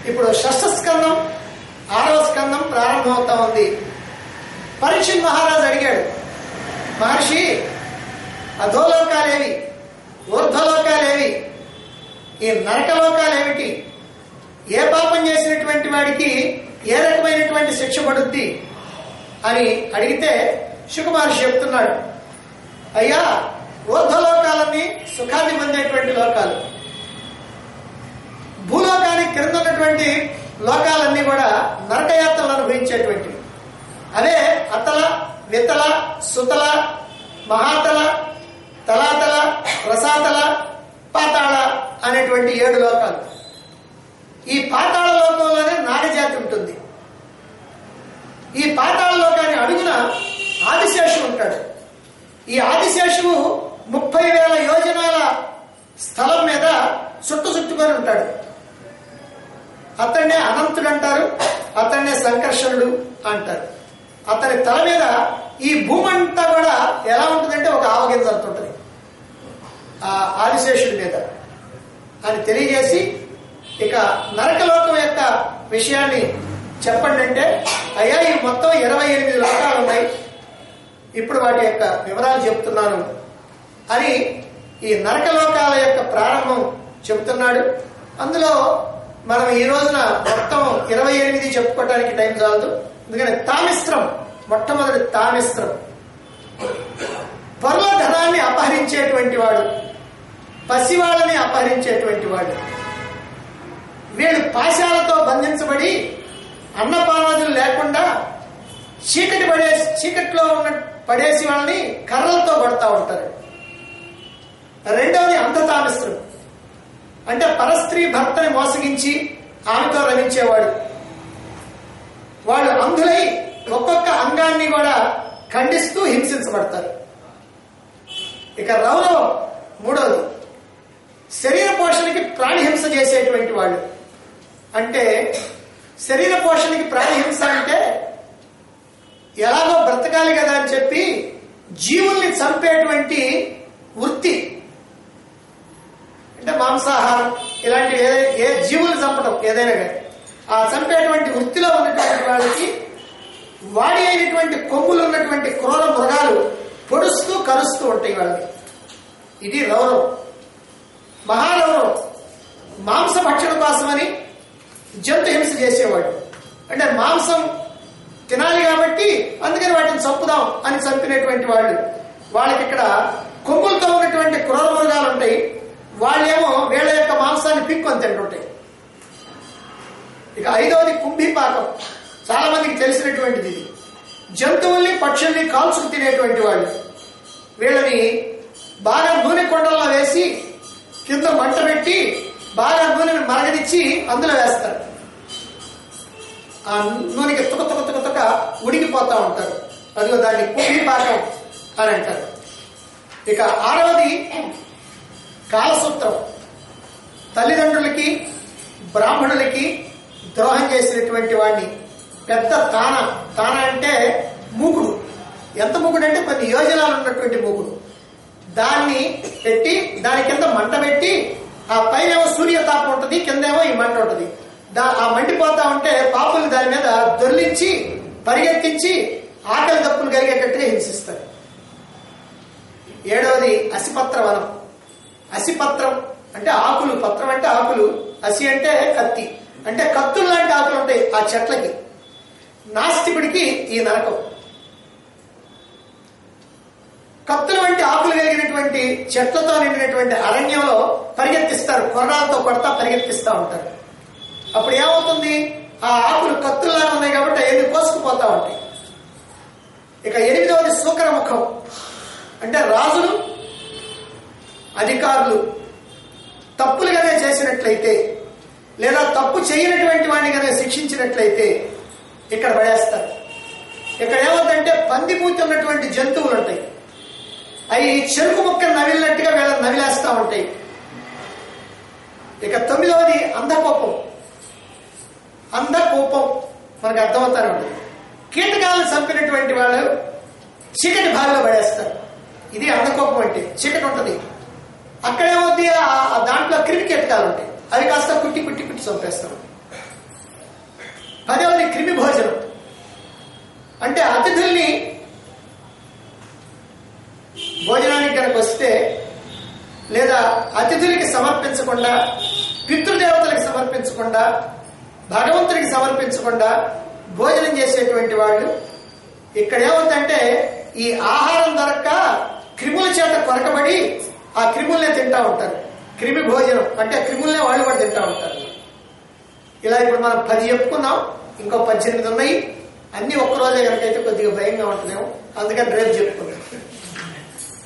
ఇప్పుడు షష్ఠ స్కందం ఆరవ స్కందం ప్రారంభమవుతా ఉంది పరీక్షిత్ మహారాజు అడిగాడు మహర్షి అధోలోకాలేవి ఊర్ధ్వలోకాలేవి ఈ నరకలోకాలేమిటి ఏ పాపం చేసినటువంటి వాడికి ఏ రకమైనటువంటి శిక్ష పడుద్ది అని అడిగితే శుకుమహర్షి చెప్తున్నాడు అయ్యా ఊర్ధ్వలోకాలన్నీ సుఖాన్ని పొందేటువంటి లోకాలు భూలోకానికి క్రింద ఉన్నటువంటి లోకాలన్నీ కూడా నరకయాత్రలు అనుభవించేటువంటివి అదే అతల వితల సుతల మహాతల తలాతల రసాతల పాతాళ అనేటువంటి ఏడు లోకాలు ఈ పాతాళ లోకంలోనే నాగజాతి ఉంటుంది ఈ పాతాళ లోకాన్ని అడుగున ఆదిశేషువు ఉంటాడు ఈ ఆదిశేషువు ముప్పై వేల యోజనాల స్థలం మీద చుట్టు చుట్టుకొని ఉంటాడు అతన్నే అనంతుడు అంటారు అతన్నే సంకర్షణుడు అంటారు అతని తల మీద ఈ భూమి అంతా కూడా ఎలా ఉంటుందంటే ఒక ఆవగింజ అంత ఉంటుంది ఆ ఆదిశేషుడి మీద అని తెలియజేసి ఇక నరకలోకం యొక్క విషయాన్ని చెప్పండి అంటే అయ్యా ఈ మొత్తం ఇరవై ఎనిమిది లోకాలు ఉన్నాయి ఇప్పుడు వాటి యొక్క వివరాలు చెప్తున్నాను అని ఈ నరకలోకాల యొక్క ప్రారంభం చెబుతున్నాడు అందులో మనం ఈ రోజున మొత్తం ఇరవై ఎనిమిది చెప్పుకోవడానికి టైం చాలదు ఎందుకంటే తామిస్త్రం మొట్టమొదటి తామిస్త్రం పరుల ధనాన్ని అపహరించేటువంటి వాడు పసివాళ్ళని అపహరించేటువంటి వాడు వీళ్ళు పాశాలతో బంధించబడి అన్నపానాదులు లేకుండా చీకటి పడేసి చీకట్లో ఉన్న పడేసి వాళ్ళని కర్రలతో కొడతా ఉంటారు రెండవది అంధతామిస్త్రం అంటే పరస్త్రీ భర్తని మోసగించి ఆమెతో రమించేవాడు వాళ్ళు అంధులై ఒక్కొక్క అంగాన్ని కూడా ఖండిస్తూ హింసించబడతారు ఇక రౌరవం మూడవది శరీర పోషణకి ప్రాణిహింస చేసేటువంటి వాళ్ళు అంటే శరీర పోషణకి ప్రాణిహింస అంటే ఎలాగో బ్రతకాలి కదా అని చెప్పి జీవుల్ని చంపేటువంటి వృత్తి అంటే మాంసాహారం ఇలాంటి ఏ ఏ జీవులు చంపడం ఏదైనా కానీ ఆ చంపేటువంటి వృత్తిలో ఉన్నటువంటి వాళ్ళకి వాడి అయినటువంటి కొమ్ములు ఉన్నటువంటి క్రూర మృగాలు పొడుస్తూ కరుస్తూ ఉంటాయి వాళ్ళని ఇది రౌరవం మహారౌరవం మాంస భక్షణ కోసమని జంతు హింస చేసేవాడు అంటే మాంసం తినాలి కాబట్టి అందుకని వాటిని చంపుదాం అని చంపినటువంటి వాళ్ళు వాళ్ళకి ఇక్కడ కొమ్ములతో ఉన్నటువంటి క్రూర మృగాలు ఉంటాయి వాళ్ళేమో వీళ్ళ యొక్క మాంసాన్ని పిక్కొని తింటుంటాయి ఇక ఐదవది కుంభీపాకం చాలా మందికి తెలిసినటువంటిది ఇది జంతువుల్ని పక్షుల్ని కాల్చుకు తినేటువంటి వాళ్ళు వీళ్ళని బాగా నూనె కొండల్లో వేసి కింద మంట పెట్టి బాగా నూనెని మరగనిచ్చి అందులో వేస్తారు ఆ నూనెకి తుక తుక తుక తుక ఉడికిపోతా ఉంటారు అదిగో దాన్ని కుంభీపాకం అని అంటారు ఇక ఆరవది కాలసూత్రం తల్లిదండ్రులకి బ్రాహ్మణులకి ద్రోహం చేసినటువంటి వాడిని పెద్ద తాన తాన అంటే మూకుడు ఎంత మూకుడు అంటే కొన్ని యోజనాలు ఉన్నటువంటి మూకుడు దాన్ని పెట్టి దాని కింద మంట పెట్టి ఆ పైన ఏమో సూర్యతాపం ఉంటుంది కిందేమో ఈ మంట ఉంటుంది దా ఆ మండిపోతా ఉంటే పాపులు దాని మీద దొర్లించి పరిగెత్తించి ఆకలి తప్పులు కలిగేటట్టుగా హింసిస్తారు ఏడవది అసిపత్ర వనం అసిపత్రం అంటే ఆకులు పత్రం అంటే ఆకులు అసి అంటే కత్తి అంటే కత్తులు లాంటి ఆకులు ఉంటాయి ఆ చెట్లకి నాస్తికుడికి ఈ నరకం కత్తులు వంటి ఆకులు కలిగినటువంటి చెట్లతో నిండినటువంటి అరణ్యంలో పరిగెత్తిస్తారు కొరడాలతో కొడతా పరిగెత్తిస్తూ ఉంటారు అప్పుడు ఏమవుతుంది ఆ ఆకులు కత్తుల్లాగా ఉన్నాయి కాబట్టి అవన్నీ కోసుకుపోతా ఉంటాయి ఇక ఎనిమిదవది సూకర ముఖం అంటే రాజులు అధికారులు తప్పులుగానే చేసినట్లయితే లేదా తప్పు చేయనటువంటి వాడిని కనుక శిక్షించినట్లయితే ఇక్కడ పడేస్తారు ఇక్కడ ఏమవుతుందంటే పందిమూతి ఉన్నటువంటి జంతువులు ఉంటాయి అవి చెరుకు ముక్క నవిలినట్టుగా వీళ్ళని నవిలేస్తా ఉంటాయి ఇక తొమ్మిదవది అంధకోపం అంధకోపం మనకు అర్థమవుతానే ఉంటుంది కీటకాలను చంపినటువంటి వాళ్ళు చీకటి బావిలో పడేస్తారు ఇది అంధకోపం అంటే చీకటి ఉంటుంది అక్కడేమవుద్ది ఆ దాంట్లో క్రిమి కీటకాలు ఉంటాయి అవి కాస్త కుట్టి కుట్టి కుట్టి చంపేస్తాం రెండవది క్రిమి భోజనం అంటే అతిథుల్ని భోజనానికి కనుక వస్తే లేదా అతిథులకి సమర్పించకుండా పితృదేవతలకు సమర్పించకుండా భగవంతుడికి సమర్పించకుండా భోజనం చేసేటువంటి వాళ్ళు ఇక్కడ ఏమవుతుందంటే ఈ ఆహారం దొరక్క క్రిముల చేత కొరకబడి ఆ క్రిముల్నే తింటా ఉంటారు క్రిమి భోజనం అంటే క్రిముల్నే వాళ్ళు కూడా తింటా ఉంటారు ఇలా ఇప్పుడు మనం పది చెప్పుకున్నాం ఇంకో పద్దెనిమిది ఉన్నాయి అన్ని ఒక్కరోజే కనుకైతే కొద్దిగా భయంగా ఉంటుందేమో అందుకని రేపు చెప్పుకుందాం